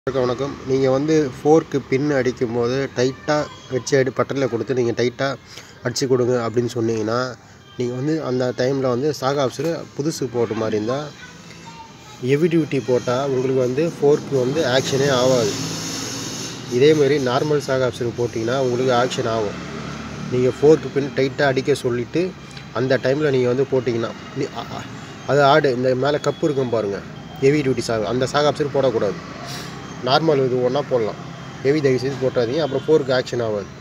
வணக்கம் வணக்கம் நீங்கள் வந்து ஃபோர்க்கு பின் அடிக்கும்போது டைட்டாக வச்சு அடி பட்டரில் கொடுத்து நீங்கள் டைட்டாக அடித்து கொடுங்க அப்படின்னு சொன்னீங்கன்னா நீங்கள் வந்து அந்த டைமில் வந்து சாகா ஆப்ஸர் புதுசு போட்ட மாதிரி இருந்தால் ஹெவி டியூட்டி போட்டால் உங்களுக்கு வந்து ஃபோர்க்கு வந்து ஆக்ஷனே ஆகாது இதேமாரி நார்மல் சாகா ஆப்ஸர் போட்டிங்கன்னா உங்களுக்கு ஆக்ஷன் ஆகும் நீங்கள் ஃபோர்க்கு பின் டைட்டாக அடிக்க சொல்லிவிட்டு அந்த டைமில் நீங்கள் வந்து போட்டிங்கன்னா நீ அ- அ- அது ஆடு இந்த மேலே கப்பு இருக்கும் பாருங்கள் ஹெவி டியூட்டி சாகு அந்த சாகா ஆப்ஸர் போடக்கூடாது நார்மல் இது ஒன்றா போடலாம் ஹெவி தயவு செய்து போட்டாதீங்க அப்புறம் ஃபோருக்கு ஆக்ஷன் ஆகாது